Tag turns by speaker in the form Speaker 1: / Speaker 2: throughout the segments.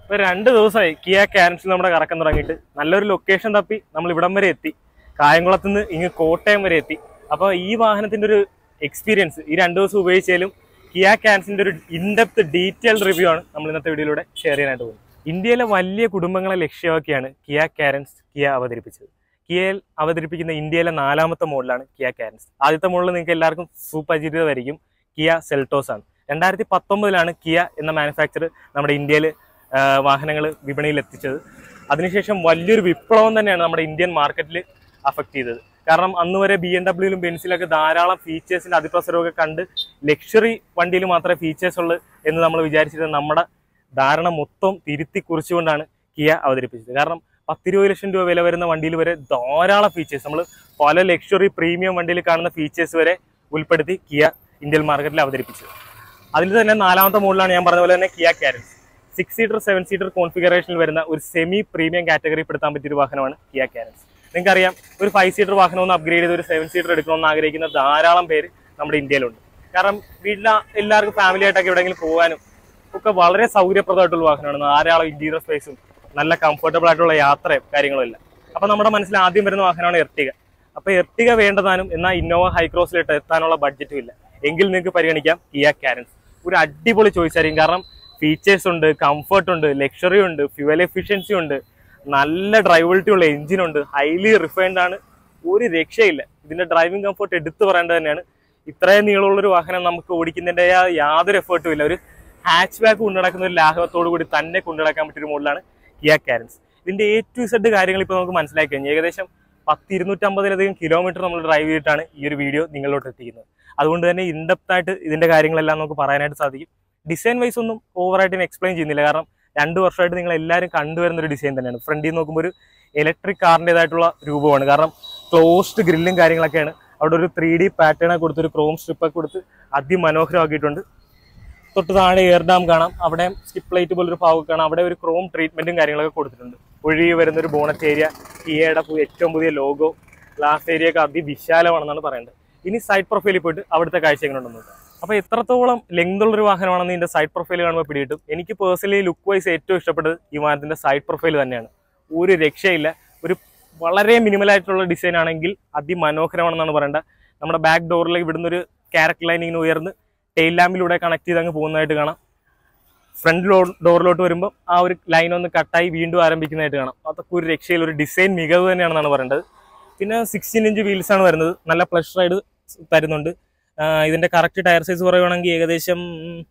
Speaker 1: ഇപ്പൊ രണ്ട് ദിവസമായി കിയ ക്യാരൻസിൽ നമ്മുടെ കറക്കം തുടങ്ങിയിട്ട് നല്ലൊരു ലൊക്കേഷൻ തപ്പി നമ്മൾ ഇവിടം വരെ എത്തി കായംകുളത്ത് നിന്ന് ഇങ്ങ് കോട്ടയം വരെ എത്തി അപ്പോൾ ഈ വാഹനത്തിന്റെ ഒരു എക്സ്പീരിയൻസ് ഈ രണ്ട് ദിവസം ഉപയോഗിച്ചാലും കിയ ക്യാൻസിന്റെ ഒരു ഇൻഡെപ്ത് ഡീറ്റെയിൽഡ് റിവ്യൂ ആണ് നമ്മൾ ഇന്നത്തെ വീഡിയോയിലൂടെ ഷെയർ ചെയ്യാനായിട്ട് പോകുന്നത് ഇന്ത്യയിലെ വലിയ കുടുംബങ്ങളെ ലക്ഷ്യമാക്കിയാണ് കിയ കാരൻസ് കിയ അവതരിപ്പിച്ചത് കിയയിൽ അവതരിപ്പിക്കുന്ന ഇന്ത്യയിലെ നാലാമത്തെ മോഡലാണ് കിയ കാരൻസ് ആദ്യത്തെ മോഡൽ നിങ്ങൾക്ക് എല്ലാവർക്കും സുപരിചിതമായിരിക്കും കിയ സെൽട്ടോസ് ആണ് രണ്ടായിരത്തി പത്തൊമ്പതിലാണ് കിയ എന്ന മാനുഫാക്ചർ നമ്മുടെ ഇന്ത്യയിൽ വാഹനങ്ങൾ വിപണിയിൽ എത്തിച്ചത് അതിനുശേഷം വലിയൊരു വിപ്ലവം തന്നെയാണ് നമ്മുടെ ഇന്ത്യൻ മാർക്കറ്റിൽ അഫക്റ്റ് ചെയ്തത് കാരണം അന്ന് വരെ ബി എം ഡബ്ല്യൂയിലും ബെൻസിലൊക്കെ ധാരാളം ഫീച്ചേഴ്സിന്റെ അതിപ്രസരമൊക്കെ കണ്ട് ലക്ഷറി വണ്ടിയിൽ മാത്രമേ ഫീച്ചേഴ്സ് ഉള്ളൂ എന്ന് നമ്മൾ വിചാരിച്ചിരുന്നത് നമ്മുടെ ധാരണ മൊത്തം തിരുത്തി കുറിച്ചുകൊണ്ടാണ് കിയ അവതരിപ്പിച്ചത് കാരണം പത്തിരുപത് ലക്ഷം രൂപ വില വരുന്ന വണ്ടിയിൽ വരെ ധാരാളം ഫീച്ചേഴ്സ് നമ്മൾ പല ലക്ഷറി പ്രീമിയം വണ്ടിയിൽ കാണുന്ന ഫീച്ചേഴ്സ് വരെ ഉൾപ്പെടുത്തി കിയ ഇന്ത്യൻ മാർക്കറ്റിൽ അവതരിപ്പിച്ചത് അതിൽ തന്നെ നാലാമത്തെ മോഡലാണ് ഞാൻ പറഞ്ഞ പോലെ തന്നെ Kia Carens six seater seven seater കോൺഫിഗറേഷനിൽ വരുന്ന ഒരു സെമി പ്രീമിയം കാറ്റഗറി പെടുത്താൻ പറ്റിയ ഒരു വാഹനമാണ് കിയ കാരൻസ് നിങ്ങൾക്കറിയാം ഒരു ഫൈവ് സീറ്റർ വാഹനം ഒന്ന് അപ്ഗ്രേഡ് ചെയ്ത് ഒരു സെവൻ സീറ്റർ എടുക്കണമെന്ന് ആഗ്രഹിക്കുന്ന ധാരാളം പേര് നമ്മുടെ ഇന്ത്യയിലുണ്ട് കാരണം വീട്ടിലെ എല്ലാവർക്കും ഫാമിലി ആയിട്ടൊക്കെ എവിടെയെങ്കിലും പോകാനും ഒക്കെ വളരെ സൗകര്യപ്രദമായിട്ടുള്ള വാഹനമാണ് ധാരാളം ഇന്റീരിയർ സ്പേസും നല്ല കംഫർട്ടബിൾ ആയിട്ടുള്ള യാത്രയും കാര്യങ്ങളും എല്ലാം അപ്പൊ നമ്മുടെ മനസ്സിൽ ആദ്യം വരുന്ന വാഹനമാണ് എർട്ടിക അപ്പൊ എർട്ടിക വേണ്ടതാനും എന്നാൽ ഇന്നോവ ഹൈക്രോസിലിട്ട് എത്താനുള്ള ബഡ്ജറ്റും ഇല്ല എങ്കിൽ നിങ്ങൾക്ക് പരിഗണിക്കാം കിയ കാരൻസ് ഒരു അടിപൊളി ചോയ്സ് ആയിരിക്കും കാരണം ഫീച്ചേഴ്സ് ഉണ്ട് കംഫർട്ട് ഉണ്ട് ലക്ഷറി ഉണ്ട് ഫ്യൂവൽ എഫിഷ്യൻസി ഉണ്ട് നല്ല ഡ്രൈവബിലിറ്റി ഉള്ള എഞ്ചിൻ ഉണ്ട് ഹൈലി റിഫൈൻഡ് ആണ് ഒരു രക്ഷയില്ല ഇതിന്റെ ഡ്രൈവിംഗ് കംഫർട്ട് എടുത്തു പറയേണ്ടത് തന്നെയാണ് ഇത്രയും നീളമുള്ള ഒരു വാഹനം നമുക്ക് ഓടിക്കുന്നതിന്റെ യാതൊരു എഫേർട്ടും ഇല്ല ഒരു ഹാച്ച് ബാക്ക് കൊണ്ടുനടക്കുന്ന ഒരു ലാഘവത്തോടു കൂടി തന്നെ കൊണ്ടുനടക്കാൻ പറ്റിയ ഒരു മോഡലാണ് കിയ കാരൻസ് ഇതിന്റെ എ ടു സെഡ് കാര്യങ്ങൾ ഇപ്പോൾ നമുക്ക് മനസ്സിലാക്കി കഴിഞ്ഞു ഏകദേശം പത്ത് ഇരുന്നൂറ്റമ്പതിലധികം കിലോമീറ്റർ നമ്മൾ ഡ്രൈവ് ചെയ്തിട്ടാണ് ഈ ഒരു വീഡിയോ നിങ്ങളിലോട്ട് എത്തിക്കുന്നത് അതുകൊണ്ട് തന്നെ ഇൻഡെപ്ത് ആയിട്ട് ഇതിന്റെ കാര്യങ്ങളെല്ലാം നമുക്ക് പറയാനായിട്ട് സാധിക്കും ഡിസൈൻ വൈസ് ഒന്നും ഓവറായിട്ട് ഞാൻ എക്സ്പ്ലെയിൻ ചെയ്യുന്നില്ല കാരണം രണ്ട് വർഷമായിട്ട് നിങ്ങൾ എല്ലാവരും കണ്ടുവരുന്ന ഒരു ഡിസൈൻ തന്നെയാണ് ഫ്രണ്ടിൽ നോക്കുമ്പോൾ ഒരു ഇലക്ട്രിക് കാറിൻ്റെതായിട്ടുള്ള രൂപമാണ് കാരണം ക്ലോസ്ഡ് ഗ്രില്ലും കാര്യങ്ങളൊക്കെയാണ് അവിടെ ഒരു ത്രീ ഡി പാറ്റേൺ കൊടുത്ത് ഒരു ക്രോം സ്ട്രിപ്പൊക്കെ കൊടുത്ത് അതിമനോഹരമാക്കിയിട്ടുണ്ട് തൊട്ട് താഴെ എയർ ഡാം കാണാം അവിടെ സ്കിപ്പ് ലൈറ്റ് പോലൊരു ഭാഗം കാണാം അവിടെ ഒരു ക്രോം ട്രീറ്റ്മെന്റും കാര്യങ്ങളൊക്കെ കൊടുത്തിട്ടുണ്ട് ഒഴുകി വരുന്ന ഒരു ബോണറ്റ് ഏരിയ കിയയുടെ പു- ഏറ്റവും പുതിയ ലോഗോ ഗ്ലാസ് ഏരിയ ഒക്കെ അതിവിശാലമാണെന്നാണ് പറയേണ്ടത് ഇനി സൈഡ് പ്രൊഫൈലിൽ പോയിട്ട് അവിടുത്തെ കാഴ്ച എങ്ങനെ ഉണ്ടെന്ന് നോക്കാം അപ്പോൾ എത്രത്തോളം ലെങ്ത് ഉള്ളൊരു വാഹനമാണെന്ന് ഇതിന്റെ സൈഡ് പ്രൊഫൈൽ കാണുമ്പോൾ പിടികിട്ടും എനിക്ക് പേഴ്സണലി ലുക്ക് വൈസ് ഏറ്റവും ഇഷ്ടപ്പെട്ടത് ഈ വാഹനത്തിന്റെ സൈഡ് പ്രൊഫൈൽ തന്നെയാണ് ഒരു രക്ഷയില്ല ഒരു വളരെ മിനിമൽ ആയിട്ടുള്ള ഡിസൈൻ ആണെങ്കിൽ അതിമനോഹരമാണെന്നാണ് പറയേണ്ടത് നമ്മുടെ ബാക്ക് ഡോറിലേക്ക് ഇവിടുന്ന് ഒരു ക്യാരക്ടർ ലൈൻ ഇങ്ങനെ ഉയർന്ന് ടെയിൽ ലാമ്പിലൂടെ കണക്ട് ചെയ്ത് അങ്ങ് പോകുന്നതായിട്ട് കാണാം ഫ്രണ്ട് ഡോറിലോട്ട് വരുമ്പോൾ ആ ഒരു ലൈൻ ഒന്ന് കട്ടായി വീണ്ടും ആരംഭിക്കുന്നതായിട്ട് കാണാം അതൊക്കെ ഒരു രക്ഷയിൽ ഒരു ഡിസൈൻ മികവ് തന്നെയാണെന്നാണ് പറയേണ്ടത് പിന്നെ സിക്സ്റ്റീൻ ഇഞ്ച് വീൽസ് ആണ് വരുന്നത് നല്ല പ്ലഷ് റൈഡ് തരുന്നുണ്ട് ആ, ഇതിന്റെ കറക്റ്റ് ടയർ സൈസ് പറയുവാണെങ്കിൽ ഏകദേശം ഉം,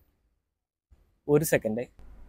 Speaker 1: ഒരു സെക്കൻഡ്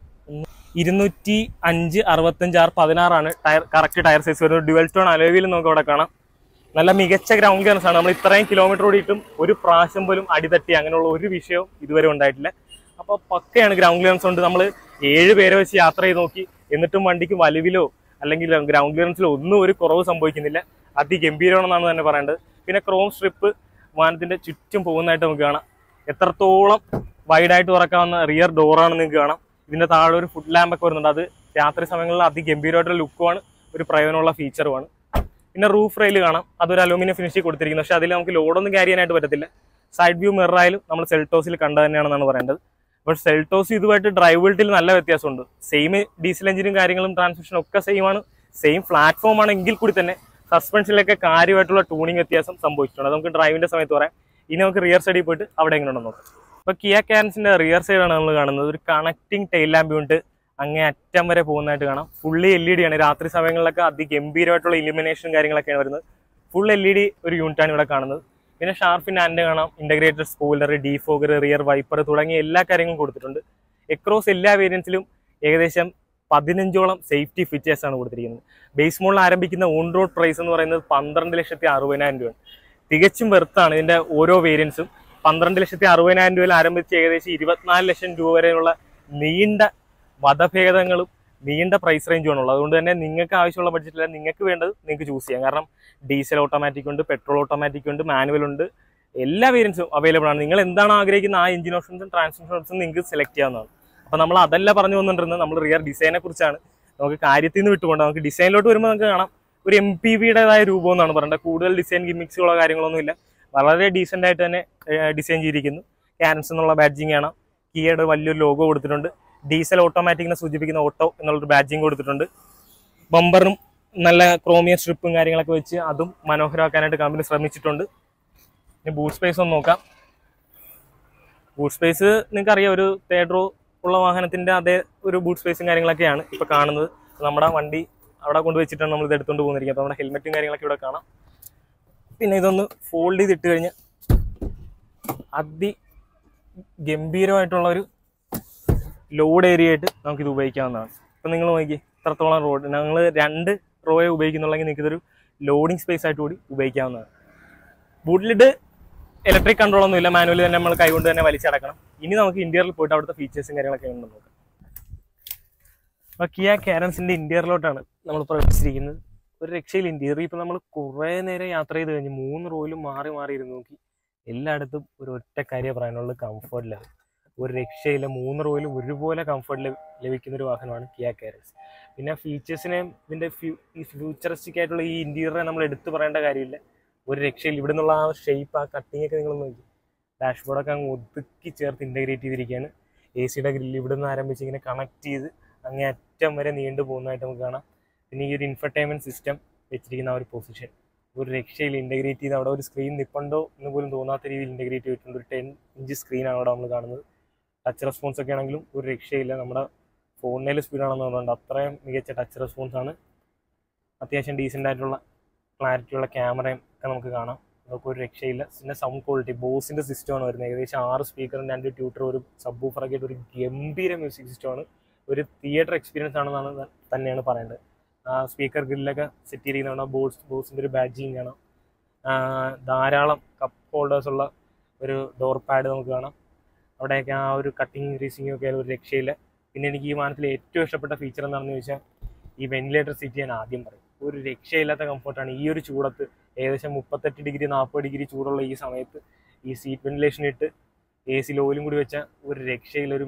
Speaker 1: ഇരുന്നൂറ്റി അഞ്ച് അറുപത്തഞ്ച് ആറ് പതിനാറാണ് ടയർ കറക്റ്റ് ടയർ സൈസ് വരുന്നത് ഡ്യുവൽ ടോൺ അലോവിയിൽ നമുക്ക് അവിടെ കാണാം നല്ല മികച്ച ഗ്രൗണ്ട് ക്ലിയറൻസ് ആണ് നമ്മൾ ഇത്രയും കിലോമീറ്റർ ഓടിയിട്ടും ഒരു പ്രാവശ്യം പോലും അടിതട്ടി അങ്ങനെയുള്ള ഒരു വിഷയവും ഇതുവരെ ഉണ്ടായിട്ടില്ല അപ്പോൾ പക്കയാണ് ഗ്രൗണ്ട് ക്ലിയറൻസ് കൊണ്ട് നമ്മൾ ഏഴ് പേരെ വെച്ച് യാത്ര ചെയ്ത് നോക്കി എന്നിട്ടും വണ്ടിക്ക് വലിവിലോ അല്ലെങ്കിൽ ഗ്രൗണ്ട് ക്ലിയറൻസിലോ ഒന്നും ഒരു കുറവ് സംഭവിക്കുന്നില്ല അതിഗംഭീരമാണെന്നാണ് തന്നെ പറയേണ്ടത് പിന്നെ ക്രോം സ്ട്രിപ്പ് വാഹനത്തിന്റെ ചുറ്റും പോകുന്നതായിട്ട് നമുക്ക് കാണാം എത്രത്തോളം വൈഡായിട്ട് തുറക്കാവുന്ന റിയർ ഡോറാണ് നിങ്ങൾക്ക് കാണാം ഇതിന്റെ താഴെ ഒരു ഫുഡ് ലാമ്പ് ഒക്കെ വരുന്നുണ്ട് അത് രാത്രി സമയങ്ങളിൽ അതിഗംഭീരമായിട്ടുള്ള ലുക്കുമാണ് ഒരു പ്രയോജനമുള്ള ഫീച്ചറുമാണ് പിന്നെ റൂഫ് റെയിൽ കാണാം അതൊരു അലൂമിനിയം ഫിനിഷിൽ കൊടുത്തിരിക്കുന്നു പക്ഷെ അതിൽ നമുക്ക് ലോഡൊന്നും ക്യാരി ചെയ്യാനായിട്ട് പറ്റത്തില്ല സൈഡ് വ്യൂ മിറർ ആയാലും നമ്മൾ സെൽട്ടോസിൽ കണ്ടത് തന്നെയാണെന്നാണ് പറയേണ്ടത് അപ്പോൾ സെൽട്ടോസ് ഇതുമായിട്ട് ഡ്രൈവബിലിറ്റിയിൽ നല്ല വ്യത്യാസമുണ്ട് സെയിം ഡീസൽ എഞ്ചിനും കാര്യങ്ങളും ട്രാൻസ്മിഷനും ഒക്കെ സെയിം ആണ് സെയിം പ്ലാറ്റ്ഫോം ആണ് എങ്കിൽ കൂടി തന്നെ സസ്പെൻഷനിലൊക്കെ കാര്യമായിട്ടുള്ള ട്യൂണിങ് വ്യത്യാസം സംഭവിച്ചിട്ടുണ്ട് അത് നമുക്ക് ഡ്രൈവിന്റെ സമയത്ത് പറയാം ഇനി നമുക്ക് റിയർ സൈഡിൽ പോയിട്ട് അവിടെ എങ്ങനെയുണ്ടെന്ന് നോക്കാം ഇപ്പോൾ കിയ ക്യാൻസിന്റെ റിയർ സൈഡാണ് നമ്മൾ കാണുന്നത് ഒരു കണക്റ്റിംഗ് ടെയിൽ ലാമ്പ് കൊണ്ട് അങ്ങേ അറ്റം വരെ പോകുന്നതായിട്ട് കാണാം ഫുള്ളി എൽ ഇ ഡി ആണ് രാത്രി സമയങ്ങളിലൊക്കെ അതിഗംഭീരമായിട്ടുള്ള ഇലുമിനേഷനും കാര്യങ്ങളൊക്കെയാണ് വരുന്നത് ഫുൾ എൽ ഇ ഡി ഒരു യൂണിറ്റാണ് ഇവിടെ കാണുന്നത് പിന്നെ ഷാർപ്പിന്റെ ആൻഡ് കാണാം integrated spoiler defogger rear wiper തുടങ്ങിയ എല്ലാ കാര്യങ്ങളും കൊടുത്തിട്ടുണ്ട് എക്രോസ് എല്ലാ വേരിയൻസിലും ഏകദേശം പതിനഞ്ചോളം സേഫ്റ്റി ഫീച്ചേഴ്സ് ആണ് കൊടുത്തിരിക്കുന്നത് ബേസ് മോളിൽ ആരംഭിക്കുന്ന ഓൺ റോഡ് പ്രൈസ് എന്ന് പറയുന്നത് പന്ത്രണ്ട് ലക്ഷത്തി അറുപതിനായിരം രൂപയാണ് തികച്ചും വെറുത്താണ് ഇതിന്റെ ഓരോ വേരിയൻസും പന്ത്രണ്ട് ലക്ഷത്തി അറുപതിനായിരം രൂപയിൽ ആരംഭിച്ച് ഏകദേശം ഇരുപത്തിനാല് ലക്ഷം രൂപ വരെയുള്ള നീണ്ട മതഭേദങ്ങളും നീണ്ട പ്രൈസ് റേഞ്ചും ആണുള്ളത് അതുകൊണ്ട് തന്നെ നിങ്ങൾക്ക് ആവശ്യമുള്ള ബഡ്ജറ്റിൽ നിങ്ങൾക്ക് വേണ്ടത് നിങ്ങൾക്ക് ചൂസ് ചെയ്യാം കാരണം ഡീസൽ ഓട്ടോമാറ്റിക് ഉണ്ട് പെട്രോൾ ഓട്ടോമാറ്റിക് ഉണ്ട് മാനുവൽ ഉണ്ട് എല്ലാ വേരിയൻസും അവൈലബിൾ ആണ് നിങ്ങൾ എന്താണ് ആഗ്രഹിക്കുന്ന ആ എഞ്ചിൻ ഓപ്ഷൻസും ട്രാൻസ്മിഷൻ ഓപ്ഷൻസും നിങ്ങൾക്ക് സെലക്ട് ചെയ്യാവുന്നതാണ് അപ്പോൾ നമ്മൾ അതല്ല പറഞ്ഞു വന്നിട്ടുണ്ടെന്ന് നമ്മൾ റിയർ ഡിസൈനെ കുറിച്ചാണ് നമുക്ക് കാര്യത്തിൽ നിന്ന് വിട്ടുകൊണ്ട് നമുക്ക് ഡിസൈനിലോട്ട് വരുമ്പോൾ നമുക്ക് കാണാം ഒരു എം പി വിയുടേതായ രൂപം എന്നാണ് പറയേണ്ടത് കൂടുതൽ ഡിസൈൻ ഗിമിക്സുകളോ കാര്യങ്ങളൊന്നുമില്ല വളരെ ഡീസൻ്റ് ആയിട്ട് തന്നെ ഡിസൈൻ ചെയ്തിരിക്കുന്നു ക്യാരൻസ് എന്നുള്ള ബാഡ്ജിങ് ആണ് കിയയുടെ വലിയൊരു ലോഗോ കൊടുത്തിട്ടുണ്ട് ഡീസൽ ഓട്ടോമാറ്റിക്കിനെ സൂചിപ്പിക്കുന്ന ഓട്ടോ എന്നുള്ളൊരു ബാഡ്ജിങ് കൊടുത്തിട്ടുണ്ട് ബമ്പറും നല്ല ക്രോമിയ സ്ട്രിപ്പും കാര്യങ്ങളൊക്കെ വെച്ച് അതും മനോഹരമാക്കാനായിട്ട് കമ്പനി ശ്രമിച്ചിട്ടുണ്ട് ഇനി ബൂട്ട് സ്പേസ് ഒന്ന് നോക്കാം ബൂട്ട് സ്പേസ് നിങ്ങൾക്ക് അറിയാം ഒരു തേർഡ് റോ ഉള്ള വാഹനത്തിന്റെ അതേ ഒരു ബൂട്ട് സ്പേസും കാര്യങ്ങളൊക്കെയാണ് ഇപ്പൊ കാണുന്നത് നമ്മുടെ വണ്ടി അവിടെ കൊണ്ട് വെച്ചിട്ടാണ് നമ്മൾ ഇത് എടുത്തുകൊണ്ട് പോകുന്നിരിക്കുന്നത് അപ്പോൾ നമ്മുടെ ഹെൽമെറ്റും കാര്യങ്ങളൊക്കെ ഇവിടെ കാണാം പിന്നെ ഇതൊന്ന് ഫോൾഡ് ചെയ്തിട്ട് കഴിഞ്ഞാൽ അതി ഗംഭീരമായിട്ടുള്ള ഒരു ലോഡ് ഏരിയ ആയിട്ട് നമുക്കിത് ഉപയോഗിക്കാവുന്നതാണ് ഇപ്പം നിങ്ങൾ നോക്കി ഇത്രത്തോളം റോഡ് ഞങ്ങൾ രണ്ട് റോയെ ഉപയോഗിക്കുന്നുള്ളെങ്കിൽ നിങ്ങൾക്ക് ഇതൊരു ലോഡിംഗ് സ്പേസ് ആയിട്ട് കൂടി ഉപയോഗിക്കാവുന്നതാണ് ബൂട്ടിലിട്ട് ഇലക്ട്രിക് കൺട്രോൾ ഒന്നും ഇല്ല മാനുവലി തന്നെ നമ്മൾ കൈകൊണ്ട് തന്നെ വലിച്ചടക്കണം ഇനി നമുക്ക് ഇന്റീരിയറിൽ പോയിട്ട് അവിടുത്തെ ഫീച്ചേഴ്സും കാര്യങ്ങളൊക്കെ ഉണ്ടെന്ന് നോക്കാം അപ്പോൾ കിയ കാരൻസിന്റെ ഇന്റീരിയറിലോട്ടാണ് നമ്മൾ പ്രവേശിച്ചിരിക്കുന്നത് ഒരു രക്ഷയിൽ ഇന്റീരിയർ ഇപ്പം നമ്മൾ കുറേ നേരം യാത്ര ചെയ്ത് കഴിഞ്ഞ് മൂന്ന് റോയിലും മാറി മാറി ഇരുന്ന് നോക്കി എല്ലായിടത്തും ഒരു ഒറ്റ കാര്യം പറയാനുള്ളത് കംഫർട്ട് ലെവൽ ഒരു രക്ഷയില്ല മൂന്ന് റോയിലും ഒരുപോലെ കംഫർട്ട് ലഭിക്കുന്ന ഒരു വാഹനമാണ് കിയ കാരൻസ് പിന്നെ ഫീച്ചേഴ്സിനെ ഇതിന്റെ ഫ്യൂ ഈ ഫ്യൂച്ചറിസ്റ്റിക് ആയിട്ടുള്ള ഈ ഇന്റീരിയറെ നമ്മൾ എടുത്തു പറയേണ്ട കാര്യമില്ല ഒരു രക്ഷയിൽ ഇവിടെ നിന്നുള്ള ആ ഷേപ്പ് ആ കട്ടിങ് ഒക്കെ നിങ്ങൾ നോക്കി ഡാഷ്ബോർഡൊക്കെ അങ്ങ് ഒതുക്കി ചേർത്ത് ഇൻ്റഗ്രേറ്റ് ചെയ്തിരിക്കുകയാണ് എ സിയുടെ ഗ്രില്ല് ഇവിടെ നിന്ന് ആരംഭിച്ച് ഇങ്ങനെ കണക്ട് ചെയ്ത് അങ്ങേ അറ്റം വരെ നീണ്ടു പോകുന്നതായിട്ട് നമുക്ക് കാണാം പിന്നെ ഈ ഒരു ഇൻഫർടൈൻമെന്റ് സിസ്റ്റം വെച്ചിരിക്കുന്ന ആ ഒരു പൊസിഷൻ ഒരു രക്ഷയിൽ ഇൻ്റഗ്രേറ്റ് ചെയ്ത് അവിടെ ഒരു സ്ക്രീൻ നിപ്പുണ്ടോ എന്ന് പോലും തോന്നാത്ത രീതിയിൽ ഇൻ്റഗ്രേറ്റ് ചെയ്തിട്ടുണ്ട് ഒരു ടെൻ ഇഞ്ച് സ്ക്രീനാണ് അവിടെ നമ്മൾ കാണുന്നത് ടച്ച് റെസ്പോൺസ് ഒക്കെ ആണെങ്കിലും ഒരു രക്ഷയില്ല നമ്മുടെ ഫോണിൽ സ്പീഡാണെന്ന് പറഞ്ഞിട്ടുണ്ട് അത്രയും മികച്ച ടച്ച് റെസ്പോൺസ് ആണ് അത്യാവശ്യം ഡീസൻ്റ് ആയിട്ടുള്ള ക്ലാരിറ്റി ഉള്ള ക്യാമറയും ഒക്കെ നമുക്ക് കാണാം നമുക്ക് ഒരു രക്ഷയില്ല പിന്നെ സൗണ്ട് ക്വാളിറ്റി ബോസിന്റെ സിസ്റ്റമാണ് വരുന്നത് ഏകദേശം ആറ് സ്പീക്കറും രണ്ട് ട്യൂട്ടർ ഒരു സബ് ഒക്കെ ആയിട്ട് ഒരു ഗംഭീര മ്യൂസിക് സിസ്റ്റമാണ് ഒരു തിയേറ്റർ എക്സ്പീരിയൻസ് ആണെന്നാണ് ത- തന്നെയാണ് പറയേണ്ടത് ആ സ്പീക്കർ ഗ്രില്ലൊക്കെ സെറ്റ് ചെയ്തിരിക്കുന്ന ബോസ് ബോസിന്റെ ഒരു ബാഡ്ജിങ് കാണാം ആ, ധാരാളം കപ്പ് ഹോൾഡേഴ്സ് ഉള്ള ഒരു ഡോർ പാഡ് നമുക്ക് കാണാം അവിടെയൊക്കെ ആ ഒരു കട്ടിങ് റീസിങ്ങും ഒക്കെ ഒരു രക്ഷയില്ല പിന്നെ എനിക്ക് ഈ വാഹനത്തിൽ ഏറ്റവും ഇഷ്ടപ്പെട്ട ഫീച്ചർ എന്താണെന്ന് ചോദിച്ചാൽ ഈ വെന്റിലേറ്റർ സീറ്റ് ഞാൻ ആദ്യം പറയും ഒരു രക്ഷയില്ലാത്ത കംഫർട്ടാണ് ഈ ഒരു ചൂടത്ത് ഏകദേശം മുപ്പത്തെട്ട് ഡിഗ്രി നാൽപ്പത് ഡിഗ്രി ചൂടുള്ള ഈ സമയത്ത് ഈ സീറ്റ് വെന്റിലേഷൻ ഇട്ട് എ സി ലോയിലും കൂടി വെച്ചാൽ ഒരു രക്ഷയിലൊരു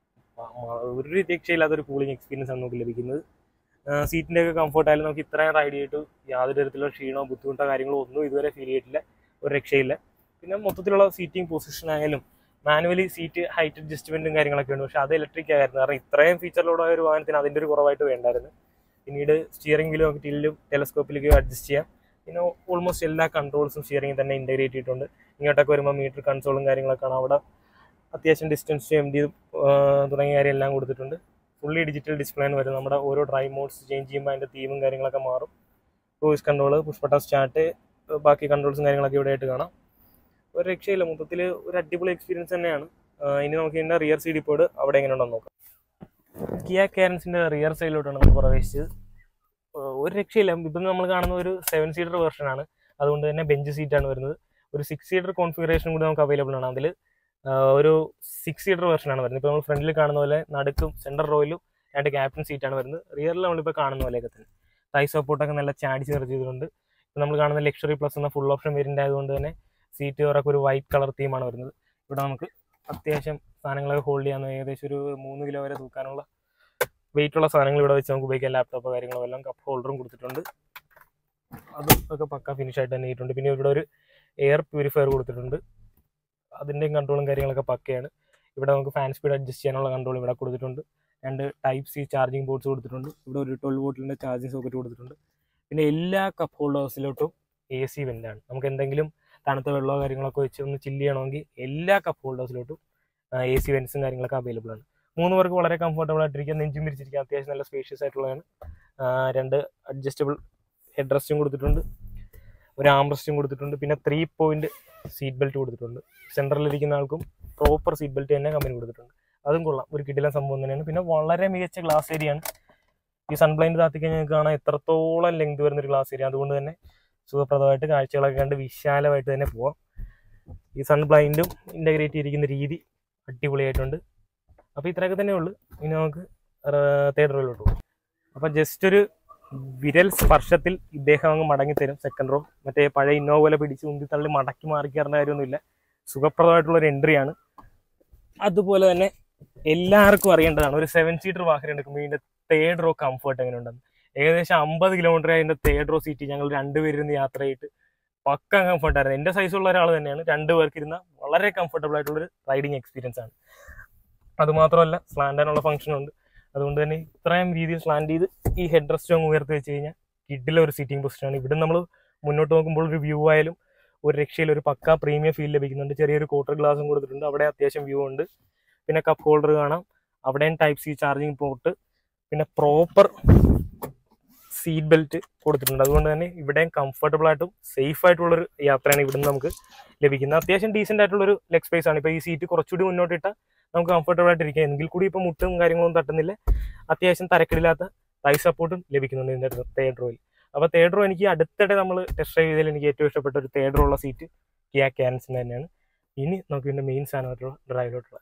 Speaker 1: മ- മ- ഒരു രക്ഷയില്ലാത്ത ഒരു കൂളിംഗ് എക്സ്പീരിയൻസ് ആണ് നമുക്ക് ലഭിക്കുന്നത് സീറ്റിന്റെ ഒക്കെ കംഫർട്ട് ആയാലും നമുക്ക് ഇത്രയും റൈഡ് ചെയ്തിട്ട് യാതൊരു തരത്തിലുള്ള ക്ഷീണമോ ബുദ്ധിമുട്ടോ കാര്യങ്ങളോ ഒന്നും ഇതുവരെ ഫീൽ ചെയ്തിട്ടില്ല ഒരു രക്ഷയില്ല പിന്നെ മൊത്തത്തിലുള്ള സീറ്റിംഗ് പൊസിഷൻ ആയാലും മാനുവലി സീറ്റ് ഹൈറ്റ് അഡ്ജസ്റ്റ്മെന്റും കാര്യങ്ങളൊക്കെ ഉണ്ട് പക്ഷെ അത് ഇലക്ട്രിക് ആയിരുന്നു കാരണം ഇത്രയും ഫീച്ചറിലൂടെ ഒരു വാഹനത്തിന് അതിന്റെ ഒരു കുറവായിട്ട് വേണ്ടായിരുന്നു പിന്നീട് സ്റ്റിയറിംഗ് വീലും ഒക്കെ ടില്ലും ടെലസ്കോപ്പിലേക്കും അഡ്ജസ്റ്റ് ചെയ്യാം പിന്നെ ഓൾമോസ്റ്റ് എല്ലാ കൺട്രോൾസും സ്റ്റിയറിംഗ് തന്നെ ഇന്റഗ്രേറ്റ് ചെയ്തിട്ടുണ്ട് ഇങ്ങോട്ടൊക്കെ വരുമ്പോൾ മീറ്റർ കൺസോളും കാര്യങ്ങളൊക്കെ ആണ് അവിടെ അത്യാവശ്യം ഡിസ്റ്റൻസ് എം ഡി തുടങ്ങിയ കാര്യം എല്ലാം കൊടുത്തിട്ടുണ്ട് ഫുള്ളി ഡിജിറ്റൽ ഡിസ്പ്ലേ ആണ് വരുന്നത് നമ്മുടെ ഓരോ ഡ്രൈവ് മോഡ്സ് ചേഞ്ച് ചെയ്യുമ്പോൾ അതിൻ്റെ തീമും കാര്യങ്ങളൊക്കെ മാറും ക്രൂയിസ് കൺട്രോൾ പുഷ്പട്ട സ്റ്റാർട്ട് ബാക്കി കൺട്രോൾസും കാര്യങ്ങളൊക്കെ ഇവിടെ ആയിട്ട് കാണാം ഒരു രക്ഷയില്ല മൊത്തത്തിൽ ഒരു അടിപൊളി എക്സ്പീരിയൻസ് തന്നെയാണ് ആ, ഇനി നമുക്ക് ഇതിൻ്റെ റിയർ സൈഡിൽ പോയിട്ട് അവിടെ എങ്ങനെയുണ്ടെന്ന് നോക്കാം കിയ കാരൻസിൻ്റെ റിയർ സൈഡിലോട്ടാണ് നമ്മൾ പ്രവേശിച്ചത് ആ, ഒരു രക്ഷയില്ല ഇപ്പം നമ്മൾ കാണുന്ന ഒരു സെവൻ സീറ്റർ വേർഷനാണ് അതുകൊണ്ട് തന്നെ ബെഞ്ച് സീറ്റാണ് വരുന്നത് ഒരു സിക്സ് സീറ്റർ കോൺഫിഗറേഷൻ കൂടി നമുക്ക് അവൈലബിൾ ആണ് അതിൽ ഒരു സിക്സ് സീറ്റർ വേർഷനാണ് വരുന്നത് ഇപ്പോൾ നമ്മൾ ഫ്രണ്ടിൽ കാണുന്ന പോലെ നടുക്കും സെൻറ്റർ റോയിലും രണ്ട് ക്യാപ്റ്റൻ സീറ്റാണ് വരുന്നത് റിയറിൽ നമ്മളിപ്പോൾ കാണുന്ന പോലെയൊക്കെ തന്നെ തൈ സപ്പോർട്ടൊക്കെ നല്ല ചാടി ചേർത്ത് ചെയ്തിട്ടുണ്ട് ഇപ്പം നമ്മൾ കാണുന്ന ലക്ഷറി പ്ലസ് എന്ന ഫുൾ ഓപ്ഷൻ വേരിയൻ്റ് ആയതുകൊണ്ട് തന്നെ സീറ്റ് കവറൊക്കെ ഒരു വൈറ്റ് കളർ തീമാണ് വരുന്നത് ഇവിടെ നമുക്ക് അത്യാവശ്യം സാധനങ്ങളൊക്കെ ഹോൾഡ് ചെയ്യാൻ ഏകദേശം ഒരു മൂന്ന് കിലോ വരെ തൂക്കാനുള്ള വെയിറ്റ് ഉള്ള സാധനങ്ങൾ ഇവിടെ വെച്ച് നമുക്ക് ഉപയോഗിക്കാം ലാപ്ടോപ്പ് കാര്യങ്ങളോ എല്ലാം കപ്പ് ഹോൾഡറും കൊടുത്തിട്ടുണ്ട് അതും ഒക്കെ പക്ക ഫിനിഷ് ആയിട്ട് തന്നെ ചെയ്തിട്ടുണ്ട് പിന്നെ ഇവിടെ ഒരു എയർ പ്യൂരിഫയർ കൊടുത്തിട്ടുണ്ട് അതിൻ്റെയും കൺട്രോളും കാര്യങ്ങളൊക്കെ പക്കയാണ് ഇവിടെ നമുക്ക് ഫാൻ സ്പീഡ് അഡ്ജസ്റ്റ് ചെയ്യാനുള്ള കൺട്രോൾ ഇവിടെ കൊടുത്തിട്ടുണ്ട് രണ്ട് ടൈപ്പ് സി ചാർജിങ് ബോർഡ്സ് കൊടുത്തിട്ടുണ്ട് ഇവിടെ ഒരു ട്വൽവ് വോട്ടിൻ്റെ ചാർജിങ് സോക്കറ്റ് കൊടുത്തിട്ടുണ്ട് പിന്നെ എല്ലാ കപ്പ് ഹോൾഡേഴ്സിലോട്ടും എ സി വെൻ്റാണ് നമുക്ക് എന്തെങ്കിലും തണുത്ത വെള്ളമോ കാര്യങ്ങളൊക്കെ വെച്ച് ഒന്ന് ചില്ല് ചെയ്യണമെങ്കിൽ എല്ലാ കപ്പ് ഹോൾഡേഴ്സിലോട്ടും എ സി വെൻസും കാര്യങ്ങളൊക്കെ അവൈലബിൾ ആണ് മൂന്ന് പേർക്ക് വളരെ കംഫർട്ടബിൾ ആയിട്ടിരിക്കാം നെഞ്ചും പിരിച്ചിരിക്കാം അത്യാവശ്യം നല്ല സ്പേഷ്യസ് ആയിട്ടുള്ളതാണ് ആ, രണ്ട് അഡ്ജസ്റ്റബിൾ ഹെഡ് റെസ്റ്റും കൊടുത്തിട്ടുണ്ട് ഒരു ആംറസ്റ്റും കൊടുത്തിട്ടുണ്ട് പിന്നെ ത്രീ പോയിന്റ് സീറ്റ് ബെൽറ്റ് കൊടുത്തിട്ടുണ്ട് സെൻട്രലിരിക്കുന്ന ആൾക്കും പ്രോപ്പർ സീറ്റ് ബെൽറ്റ് തന്നെ കമ്പനി കൊടുത്തിട്ടുണ്ട് അതും കൊള്ളാം ഒരു കിടിലൻ സംഭവം തന്നെയാണ് പിന്നെ വളരെ മികച്ച ഗ്ലാസ് ഏരിയയാണ് ഈ സൺബ്ലൈൻഡ് താത്തിക്കഴിഞ്ഞാൽ നിങ്ങൾക്ക് കാണാൻ എത്രത്തോളം ലെങ്ത് വരുന്ന ഒരു ഗ്ലാസ് ഏരിയ അതുകൊണ്ട് തന്നെ സുഖപ്രദമായിട്ട് കാഴ്ചകളൊക്കെ കണ്ട് വിശാലമായിട്ട് തന്നെ പോവാം ഈ സൺ ബ്ലൈൻഡും ഇൻ്റഗ്രേറ്റ് ചെയ്തിരിക്കുന്ന രീതി അടിപൊളിയായിട്ടുണ്ട് അപ്പോൾ ഇത്രയൊക്കെ തന്നെ ഉള്ളൂ ഇനി നമുക്ക് തേർഡ് റോയിലോട്ട് പോകും അപ്പോൾ ജസ്റ്റ് ഒരു വിരൽ സ്പർശത്തിൽ ഇദ്ദേഹം അങ്ങ് മടങ്ങിത്തരും സെക്കൻഡ് റോ മറ്റേ പഴയ ഇന്നോവ പോലെ പിടിച്ച് ഉന്തി തള്ളി മടക്കി മാറിക്കാറേണ്ട കാര്യമൊന്നുമില്ല സുഖപ്രദമായിട്ടുള്ള ഒരു എൻട്രിയാണ് അതുപോലെ തന്നെ എല്ലാവർക്കും അറിയേണ്ടതാണ് ഒരു സെവൻ സീറ്റർ വാഹനം എടുക്കുമ്പോൾ ഇതിന്റെ തേർഡ് റോ കംഫർട്ട് എങ്ങനെ ഉണ്ടെന്ന് ഏകദേശം അമ്പത് കിലോമീറ്റർ അതിന്റെ തേർഡ് റോ സീറ്റ് ഞങ്ങൾ രണ്ടുപേരിരുന്ന് യാത്ര ചെയ്തിട്ട് പക്ക കംഫർട്ട് ആയിരുന്നു എന്റെ സൈസുള്ള ഒരാൾ തന്നെയാണ് രണ്ടു പേർക്ക് ഇരുന്ന വളരെ കംഫർട്ടബിൾ ആയിട്ടുള്ള ഒരു റൈഡിങ് എക്സ്പീരിയൻസ് ആണ് അതുമാത്രമല്ല സ്ലാൻഡ് ചെയ്യാനുള്ള ഫംഗ്ഷൻ ഉണ്ട് അതുകൊണ്ട് തന്നെ ഇത്രയും രീതിയിൽ സ്ലാൻഡ് ചെയ്ത് ഈ ഹെഡ് റെസ്റ്റ് അങ്ങ് ഉയർത്തി വെച്ച് കഴിഞ്ഞാൽ കിഡിലെ ഒരു സീറ്റിംഗ് പൊസിഷനാണ് ഇവിടെ നമ്മൾ മുന്നോട്ട് നോക്കുമ്പോൾ ഒരു വ്യൂ ആയാലും ഒരു രക്ഷയിൽ ഒരു പക്ക പ്രീമിയം ഫീൽ ലഭിക്കുന്നുണ്ട് ചെറിയൊരു ക്വാർട്ടർ ഗ്ലാസും കൊടുത്തിട്ടുണ്ട് അവിടെ അത്യാവശ്യം വ്യൂ ഉണ്ട് പിന്നെ കപ്പ് ഹോൾഡർ കാണാം അവിടെയും ടൈപ്പ് സി ചാർജിങ് പോർട്ട് പിന്നെ പ്രോപ്പർ സീറ്റ് ബെൽറ്റ് കൊടുത്തിട്ടുണ്ട് അതുകൊണ്ട് തന്നെ ഇവിടെയും കംഫർട്ടബിൾ ആയിട്ടും സേഫ് ആയിട്ടുള്ളൊരു യാത്രയാണ് ഇവിടുന്ന് നമുക്ക് ലഭിക്കുന്നത് അത്യാവശ്യം ഡീസെന്റ് ആയിട്ടുള്ളൊരു ലെഗ് സ്പേസ് ആണ് ഇപ്പോൾ ഈ സീറ്റ് കുറച്ചുകൂടി മുന്നോട്ടിട്ടാൽ നമുക്ക് കംഫർട്ടബിൾ ആയിട്ട് ഇരിക്കാം എങ്കിൽ കൂടി ഇപ്പോൾ മുട്ടും കാര്യങ്ങളൊന്നും തട്ടുന്നില്ല അത്യാവശ്യം തരക്കിടില്ലാത്ത തൈ സപ്പോർട്ടും ലഭിക്കുന്നുണ്ട് ഇതിൻ്റെ തേർഡ് റോയിൽ അപ്പോൾ തേർഡ് റോ എനിക്ക് അടുത്തിടെ നമ്മൾ ടെസ്റ്റ് ഡ്രൈവ് ചെയ്തതിൽ എനിക്ക് ഏറ്റവും ഇഷ്ടപ്പെട്ട ഒരു തേർഡ് റോ ഉള്ള സീറ്റ് കിയ ക്യാരൻസിൻ്റെ തന്നെയാണ് ഇനി നമുക്ക് ഇതിൻ്റെ മെയിൻ സാധനമായിട്ടുള്ള ഡ്രൈവിലോട്ടുള്ള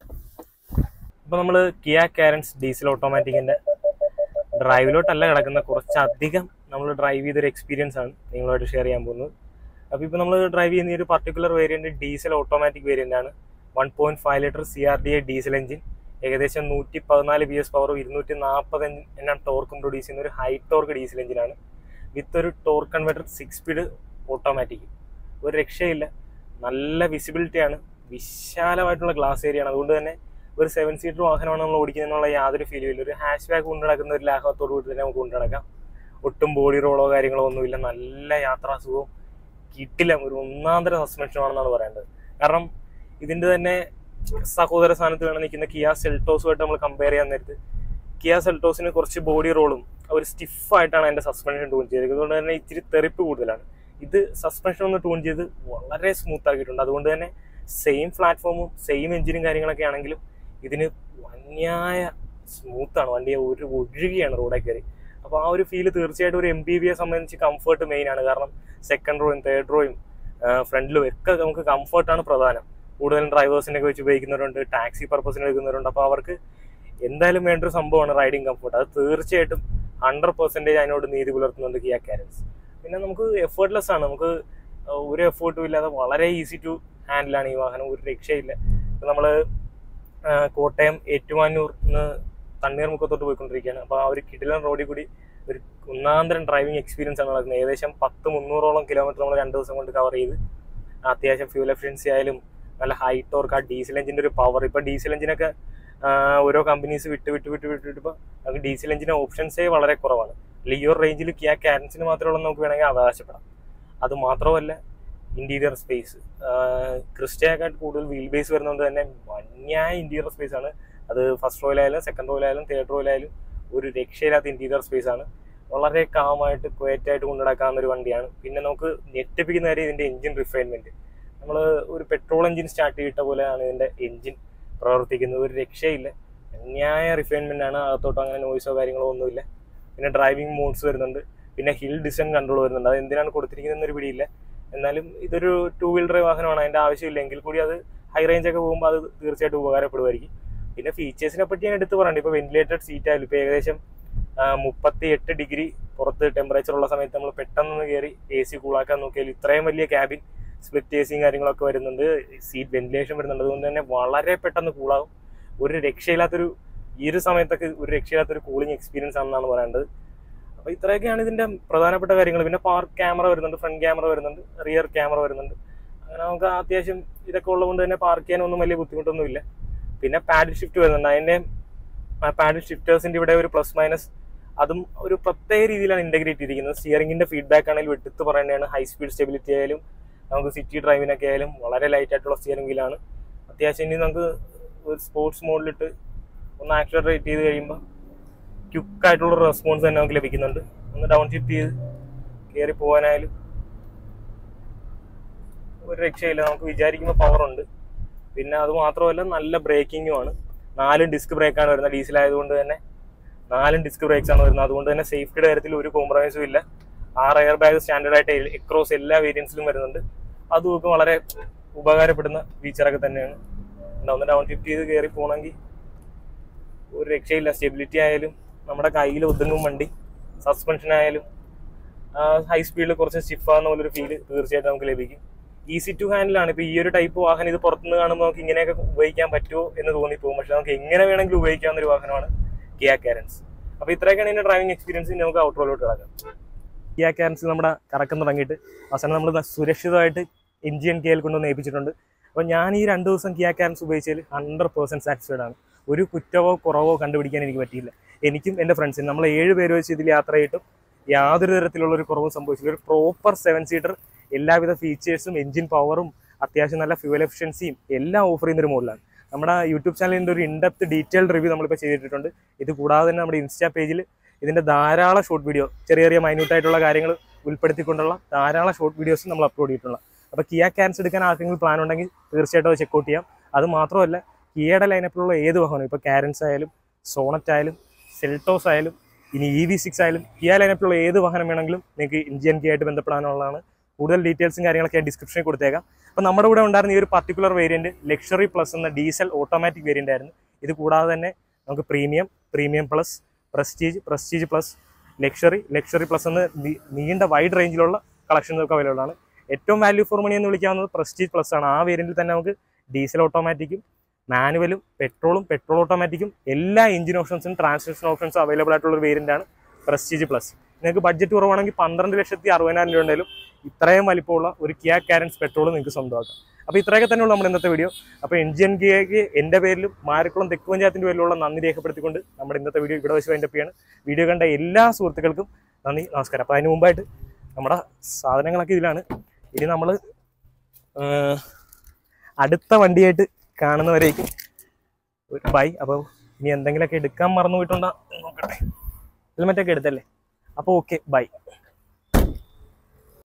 Speaker 1: അപ്പോൾ നമ്മൾ കിയ ക്യാരൻസ് ഡീസൽ ഓട്ടോമാറ്റിക്കിൻ്റെ ഡ്രൈവിലോട്ടല്ല കിടക്കുന്ന കുറച്ചധികം നമ്മൾ ഡ്രൈവ് ചെയ്തൊരു എക്സ്പീരിയൻസ് ആണ് നിങ്ങളുമായിട്ട് ഷെയർ ചെയ്യാൻ പോകുന്നത് അപ്പോൾ ഇപ്പോൾ നമ്മൾ ഡ്രൈവ് ചെയ്യുന്ന ഈ ഒരു particular variant diesel automatic variant ആണ് one point five litre C R D A diesel engine ഏകദേശം നൂറ്റി പതിനാല് ബി എസ് പവറും ഇരുന്നൂറ്റി നാൽപ്പത് എണ്ണം ടോർക്കും പ്രൊഡ്യൂസ് ചെയ്യുന്ന ഒരു ഹൈ ടോർക്ക് ഡീസൽ എഞ്ചിനാണ് വിത്ത് ഒരു torque converter six speed automatic ഒരു രക്ഷയില്ല നല്ല വിസിബിലിറ്റിയാണ് വിശാലമായിട്ടുള്ള ഗ്ലാസ് ഏരിയ ആണ് അതുകൊണ്ട് തന്നെ ഒരു സെവൻ സീറ്റർ വാഹനമാണ് നമ്മൾ ഓടിക്കുന്നതിനുള്ള യാതൊരു ഫീലും ഇല്ല ഒരു ഹാഷ് ബാഗ് കൊണ്ടു നടക്കുന്ന ഒരു ലാഘവത്തോടു കൂടി തന്നെ നമുക്ക് കൊണ്ടു നടക്കാം ഒട്ടും ബോഡി റോളോ കാര്യങ്ങളോ ഒന്നുമില്ല നല്ല യാത്രാസുഖവും കിട്ടില്ല ഒരു ഒന്നാന്തര സസ്പെൻഷനാണെന്നാണ് പറയേണ്ടത് കാരണം ഇതിന്റെ തന്നെ സഹോദര സ്ഥാനത്ത് വേണം നിൽക്കുന്ന കിയ സെൽട്ടോസുമായിട്ട് നമ്മൾ കമ്പയർ ചെയ്യാൻ നേരത്ത് കിയ സെൽട്ടോസിന് കുറച്ച് ബോഡി റോളും ഒരു സ്റ്റിഫായിട്ടാണ് അതിന്റെ സസ്പെൻഷൻ ട്യൂൺ ചെയ്തിരിക്കുന്നത് അതുകൊണ്ട് തന്നെ ഇച്ചിരി തെറിപ്പ് കൂടുതലാണ് ഇത് സസ്പെൻഷൻ ഒന്ന് ട്യൂൺ ചെയ്ത് വളരെ സ്മൂത്ത് ആക്കിയിട്ടുണ്ട് അതുകൊണ്ട് തന്നെ സെയിം പ്ലാറ്റ്ഫോമും സെയിം എഞ്ചിനും കാര്യങ്ങളൊക്കെ ആണെങ്കിലും ഇതിന് വന്യായ സ്മൂത്താണ് വണ്ടി ഒരു ഒഴുകിയാണ് റോഡിൽ കയറി അപ്പോൾ ആ ഒരു ഫീല് തീർച്ചയായിട്ടും ഒരു എം പി വിയെ സംബന്ധിച്ച് കംഫർട്ട് മെയിൻ ആണ് കാരണം സെക്കൻഡ് റോയും തേർഡ് റോയും ഫ്രണ്ടിലും ഒക്കെ നമുക്ക് കംഫർട്ടാണ് പ്രധാനം കൂടുതലും ഡ്രൈവേഴ്സിനെ ഒക്കെ വെച്ച് ഉപയോഗിക്കുന്നവരുണ്ട് ടാക്സി പർപ്പസിന് എടുക്കുന്നവരുണ്ട് അപ്പോൾ അവർക്ക് എന്തായാലും വേണ്ട ഒരു സംഭവമാണ് റൈഡിങ് കംഫർട്ട് അത് തീർച്ചയായിട്ടും ഹൺഡ്രഡ് പെർസെൻറ്റേജ് അതിനോട് നീതി പുലർത്തുന്നുണ്ട് കിയ കാരൻസ് പിന്നെ നമുക്ക് എഫേർട്ട്ലെസ് ആണ് നമുക്ക് ഒരു എഫേർട്ടും ഇല്ലാതെ വളരെ ഈസി ടു ഹാൻഡിലാണ് ഈ വാഹനം ഒരു രക്ഷയില്ല ഇപ്പം നമ്മൾ കോട്ടയം ഏറ്റുമാനൂർന്ന് തണ്ണീർമുക്കത്തോട്ട് പോയിക്കൊണ്ടിരിക്കുകയാണ് അപ്പോൾ ആ ഒരു കിടിലൻ റോഡിൽ കൂടി ഒരു ഒന്നാന്തരം ഡ്രൈവിംഗ് എക്സ്പീരിയൻസ് ആണ് നടക്കുന്നത് ഏകദേശം പത്ത് മുന്നൂറോളം കിലോമീറ്റർ നമ്മൾ രണ്ട് ദിവസം കൊണ്ട് കവർ ചെയ്ത് അത്യാവശ്യം ഫ്യൂൽ എഫിഷ്യൻസി ആയാലും നല്ല ഹൈ ടോർക്ക് ആ ഡീസൽ എഞ്ചിൻ്റെ ഒരു പവർ ഇപ്പോൾ ഡീസൽ എഞ്ചിനൊക്കെ ഓരോ കമ്പനീസ് വിട്ട് വിട്ട് വിട്ട് വിട്ട് വിട്ടിപ്പോൾ നമുക്ക് ഡീസൽ എഞ്ചിന് ഓപ്ഷൻസേ വളരെ കുറവാണ് ലിയോ റേഞ്ചിൽ കിയ ക്യാരൻസിന് മാത്രമേ ഉള്ളൂ നമുക്ക് വേണമെങ്കിൽ അവകാശപ്പെടാം അത് മാത്രമല്ല ഇന്റീരിയർ സ്പേസ് ക്രിസ്റ്റയാക്കാട്ട് കൂടുതൽ വീൽ ബേസ് വരുന്നതുകൊണ്ട് തന്നെ വന്യായ ഇന്റീരിയർ സ്പേസ് ആണ് അത് ഫസ്റ്റ് റോയിലായാലും സെക്കൻഡ് റോയിലായാലും തേർഡ് റോയിലായാലും ഒരു രക്ഷയില്ലാത്ത ഇന്റീരിയർ സ്പേസ് ആണ് വളരെ കാമായിട്ട് ക്വയറ്റായിട്ട് കൊണ്ടുനടക്കാവുന്ന ഒരു വണ്ടിയാണ് പിന്നെ നമുക്ക് ഞെട്ടിപ്പിക്കുന്ന കാര്യം ഇതിന്റെ എഞ്ചിൻ റിഫൈൻമെന്റ് നമ്മൾ ഒരു പെട്രോൾ എഞ്ചിൻ സ്റ്റാർട്ട് ചെയ്തിട്ട പോലെയാണ് ഇതിന്റെ എഞ്ചിൻ പ്രവർത്തിക്കുന്നത് ഒരു രക്ഷയില്ല അന്യായ റിഫൈൻമെന്റ് ആണ് അകത്തോട്ട് അങ്ങനെ നോയ്സോ കാര്യങ്ങളോ ഒന്നുമില്ല പിന്നെ ഡ്രൈവിംഗ് മോഡ്സ് വരുന്നുണ്ട് പിന്നെ ഹിൽ ഡിസൈൻ കൺട്രോൾ വരുന്നുണ്ട് അത് എന്തിനാണ് കൊടുത്തിരിക്കുന്നത് ഒരു പിടിയില്ല എന്നാലും ഇതൊരു ടൂ വീൽ ഡ്രൈവ് വാഹനമാണ് അതിന്റെ ആവശ്യമില്ല എങ്കിൽ കൂടി അത് ഹൈ റേഞ്ച് ഒക്കെ പോകുമ്പോൾ അത് തീർച്ചയായിട്ടും ഉപകാരപ്പെടുമായിരിക്കും പിന്നെ ഫീച്ചേഴ്സിനെ പറ്റി ഞാൻ എടുത്ത് പറയണ്ട ഇപ്പോൾ വെന്റിലേറ്റഡ് സീറ്റ് ആയാലും ഇപ്പോൾ ഏകദേശം മുപ്പത്തി എട്ട് ഡിഗ്രി പുറത്ത് ടെമ്പറേച്ചർ ഉള്ള സമയത്ത് നമ്മൾ പെട്ടെന്ന് കയറി എ സി കൂളാക്കാൻ നോക്കിയാൽ ഇത്രയും വലിയ ക്യാബിൻ സ്പ്ലിറ്റ് എ സിയും കാര്യങ്ങളൊക്കെ വരുന്നുണ്ട് സീറ്റ് വെന്റിലേഷൻ വരുന്നുണ്ട് അതുകൊണ്ട് തന്നെ വളരെ പെട്ടെന്ന് കൂളാകും ഒരു രക്ഷയില്ലാത്തൊരു ഈ ഒരു സമയത്തൊക്കെ ഒരു രക്ഷയില്ലാത്തൊരു കൂളിംഗ് എക്സ്പീരിയൻസ് ആണെന്നാണ് പറയേണ്ടത് അപ്പോൾ ഇത്രയൊക്കെയാണ് ഇതിന്റെ പ്രധാനപ്പെട്ട കാര്യങ്ങൾ പിന്നെ പാർക്ക് ക്യാമറ വരുന്നുണ്ട് ഫ്രണ്ട് ക്യാമറ വരുന്നുണ്ട് റിയർ ക്യാമറ വരുന്നുണ്ട് അങ്ങനെ നമുക്ക് അത്യാവശ്യം ഇതൊക്കെ ഉള്ളതുകൊണ്ട് തന്നെ പാർക്ക് ചെയ്യാനൊന്നും വലിയ ബുദ്ധിമുട്ടൊന്നുമില്ല പിന്നെ പാഡിൽ ഷിഫ്റ്റ് വരുന്നുണ്ട് അതിന്റെ പാഡിൽ ഷിഫ്റ്റേഴ്സിന്റെ ഇവിടെ ഒരു പ്ലസ് മൈനസ് അതും ഒരു പ്രത്യേക രീതിയിലാണ് ഇന്റഗ്രേറ്റ് ചെയ്തിരിക്കുന്നത് സ്റ്റിയറിംഗിന്റെ ഫീഡ്ബാക്ക് ആണെങ്കിലും എടുത്ത് പറയേണ്ടതാണ് ഹൈ സ്പീഡ് സ്റ്റെബിലിറ്റി ആയാലും നമുക്ക് സിറ്റി ഡ്രൈവിനൊക്കെ ആയാലും വളരെ ലൈറ്റ് ആയിട്ടുള്ള സ്റ്റിയറിംഗ് വീലാണ് അത്യാവശ്യം ഇനി നമുക്ക് ഒരു സ്പോർട്സ് മോഡിലിട്ട് ഒന്ന് ആക്സിലറേറ്റ് ചെയ്ത് കഴിയുമ്പോൾ ക്വിക്ക് ആയിട്ടുള്ള റെസ്പോൺസ് തന്നെ നമുക്ക് ലഭിക്കുന്നുണ്ട് ഒന്ന് ഡൗൺ ഷിഫ്റ്റ് ചെയ്ത് കയറി പോകാനായാലും ഒരു രക്ഷയില്ല നമുക്ക് വിചാരിക്കുമ്പോൾ പവർ ഉണ്ട് പിന്നെ അത് മാത്രമല്ല നല്ല ബ്രേക്കിങ്ങും ആണ് നാലും ഡിസ്ക് ബ്രേക്കാണ് വരുന്നത് ഡീസൽ ആയതുകൊണ്ട് തന്നെ നാലും ഡിസ്ക് ബ്രേക്സ് ആണ് വരുന്നത് അതുകൊണ്ട് തന്നെ സേഫ്റ്റിയുടെ കാര്യത്തിൽ ഒരു കോംപ്രമൈസും ഇല്ല ആറ് എയർ ബാഗ് സ്റ്റാൻഡേർഡ് ആയിട്ട് എക്രോസ് എല്ലാ വേരിയൻസിലും വരുന്നുണ്ട് അത് നമുക്ക് വളരെ ഉപകാരപ്പെടുന്ന ഫീച്ചറൊക്കെ തന്നെയാണ് ഒന്ന് ഡൗൺ ഷിഫ്റ്റ് ചെയ്ത് കയറി പോകണമെങ്കിൽ ഒരു രക്ഷയില്ല സ്റ്റെബിലിറ്റി ആയാലും നമ്മുടെ കയ്യിൽ ഒതുങ്ങും വണ്ടി സസ്പെൻഷൻ ആയാലും ഹൈ സ്പീഡിൽ കുറച്ച് സ്റ്റിഫാകുന്ന പോലൊരു ഫീല് തീർച്ചയായിട്ടും നമുക്ക് ലഭിക്കും ഈസി ടു ഹാൻഡിലാണ് ഇപ്പൊ ഈ ഒരു ടൈപ്പ് വാഹനം ഇത് പുറത്തുനിന്ന് കാണുമ്പോൾ നമുക്ക് ഇങ്ങനെയൊക്കെ ഉപയോഗിക്കാൻ പറ്റുമോ എന്ന് തോന്നിപ്പോകും പക്ഷെ നമുക്ക് എങ്ങനെ വേണമെങ്കിലും ഉപയോഗിക്കാവുന്ന ഒരു വാഹനമാണ് കിയ കാരൻസ് അപ്പൊ ഇത്രയൊക്കെയാണ് ഇതിന്റെ ഡ്രൈവിംഗ് എക്സ്പീരിയൻസ് നമുക്ക് ഔട്ട് റോഡിലോട്ട് കിടക്കാം കിയ കാരൻസ് നമ്മുടെ കറക്കം തുടങ്ങിയിട്ട് അവസാനം നമ്മൾ സുരക്ഷിതമായിട്ട് എഞ്ചിൻ കെയിൽ കൊണ്ടുവന്ന് ഏൽപ്പിച്ചിട്ടുണ്ട് അപ്പോൾ ഞാൻ ഈ രണ്ട് ദിവസം കിയ കാരൻസ് ഉപയോഗിച്ചതിൽ ഹൺഡ്രഡ് പേഴ്സൻറ്റ് സാറ്റിസ്ഫൈഡ് ആണ് ഒരു കുറ്റമോ കുറവോ കണ്ടുപിടിക്കാൻ എനിക്ക് പറ്റിയില്ല എനിക്കും എൻ്റെ ഫ്രണ്ട്സിനും നമ്മൾ ഏഴ് പേര് വെച്ച് ഇതിൽ യാത്ര ചെയ്തിട്ടും യാതൊരു തരത്തിലുള്ള ഒരു കുറവും സംഭവിച്ചില്ല ഒരു പ്രോപ്പർ സെവൻ സീറ്റർ എല്ലാവിധ ഫീച്ചേഴ്സും എഞ്ചിൻ പവറും അത്യാവശ്യം നല്ല ഫ്യൂൽ എഫിഷ്യൻസിയും എല്ലാം ഓഫർ ചെയ്യുന്ന ഒരു മോഡലാണ് നമ്മുടെ യൂട്യൂബ് ചാനലിൻ്റെ ഒരു ഇൻഡെപ്ത് ഡീറ്റെയിൽഡ് റിവ്യൂ നമ്മളിപ്പോൾ ചെയ്തിട്ടുണ്ട് ഇത് കൂടാതെ തന്നെ നമ്മുടെ ഇൻസ്റ്റാ പേജിൽ ഇതിൻ്റെ ധാരാളം ഷോർട്ട് വീഡിയോ ചെറിയ ചെറിയ മൈന്യൂട്ട് ആയിട്ടുള്ള കാര്യങ്ങൾ ഉൾപ്പെടുത്തിക്കൊണ്ടുള്ള ധാരാളം ഷോർട്ട് വീഡിയോസ് നമ്മൾ അപ്ലോഡ് ചെയ്തിട്ടുള്ള അപ്പോൾ കിയ ക്യാൻസ് എടുക്കാൻ ആർക്കെങ്കിലും പ്ലാൻ ഉണ്ടെങ്കിൽ തീർച്ചയായിട്ടും അത് ചെക്കൗട്ട് ചെയ്യാം അത് മാത്രമല്ല കിയയുടെ ലൈനപ്പിലുള്ള ഏത് വാഹനവും ഇപ്പോൾ കാരൻസ് ആയാലും സോണറ്റ് ആയാലും സെൽട്ടോസ് ആയാലും ഇനി ഇ വി സിക്സ് ആയാലും കിയ ലൈനപ്പിലുള്ള ഏത് വാഹനം വേണമെങ്കിലും നിങ്ങൾക്ക് ഇന്ത്യൻ കി ആയിട്ട് ബന്ധപ്പെടാനുള്ളതാണ് കൂടുതൽ ഡീറ്റെയിൽസും കാര്യങ്ങളൊക്കെ ഞാൻ ഡിസ്ക്രിപ്ഷനിൽ കൊടുത്തേക്കാം അപ്പോൾ നമ്മുടെ കൂടെ ഉണ്ടായിരുന്ന ഈ ഒരു പർട്ടിക്കുലർ വേരിയന്റ് ലക്ഷറി പ്ലസ് എന്ന ഡീസൽ ഓട്ടോമാറ്റിക് വേരിയന്റ് ആയിരുന്നു ഇത് കൂടാതെ തന്നെ നമുക്ക് premium premium plus prestige prestige plus luxury luxury plus എന്ന് നീ- നീണ്ട വൈഡ് റേഞ്ചിലുള്ള കളക്ഷൻ നമുക്ക് അവൈലബിൾ ആണ് ഏറ്റവും വാല്യൂ ഫോർ മണി എന്ന് വിളിക്കാവുന്നത് പ്രസ്റ്റീജ് പ്ലസ് ആണ് ആ വേരിയന്റിൽ തന്നെ നമുക്ക് ഡീസൽ ഓട്ടോമാറ്റിക്കും മാനുവലും പെട്രോളും പെട്രോൾ ഓട്ടോമാറ്റിക്കും എല്ലാ എഞ്ചിൻ ഓപ്ഷൻസും ട്രാൻസ്മിഷൻ ഓപ്ഷൻസും അവൈലബിൾ ആയിട്ടുള്ള ഒരു വേരിയന്റ് ആണ് പ്രസ്റ്റീജ് പ്ലസ് നിങ്ങൾക്ക് ബഡ്ജറ്റ് കുറവാണെങ്കിൽ പന്ത്രണ്ട് ലക്ഷത്തി അറുപതിനായിരം രൂപ ഉണ്ടെങ്കിലും ഇത്രയും വലിപ്പമുള്ള ഒരു കിയ കാരൻസ് പെട്രോൾ നിങ്ങൾക്ക് സ്വന്തമാക്കാം അപ്പോൾ ഇത്രയൊക്കെ തന്നെയുള്ള നമ്മുടെ ഇന്നത്തെ വീഡിയോ അപ്പോൾ എൻജിൻ കിയയ്ക്ക് എൻ്റെ പേരിലും മാരക്കുളം തെക്ക് പഞ്ചായത്തിൻ്റെ പേരിലുള്ള നന്ദി രേഖപ്പെടുത്തിക്കൊണ്ട് നമ്മുടെ ഇന്നത്തെ വീഡിയോ ഇവിടെ വെച്ച് വൈൻഡപ്പ് ചെയ്യാണ് വീഡിയോ കണ്ട എല്ലാ സുഹൃത്തുക്കൾക്കും നന്ദി നമസ്കാരം അപ്പോൾ അതിന് മുമ്പായിട്ട് നമ്മുടെ സാധനങ്ങളൊക്കെ ഇതിലാണ് ഇനി നമ്മൾ അടുത്ത വണ്ടിയായിട്ട് കാണുന്നവരേക്കും ഒരു ബൈ അപ്പോൾ ഇനി എന്തെങ്കിലുമൊക്കെ എടുക്കാൻ മറന്നു പോയിട്ടുണ്ടോ നോക്കട്ടെ ഹെൽമെറ്റൊക്കെ എടുത്തല്ലേ അപ്പോൾ ഓക്കെ ബൈ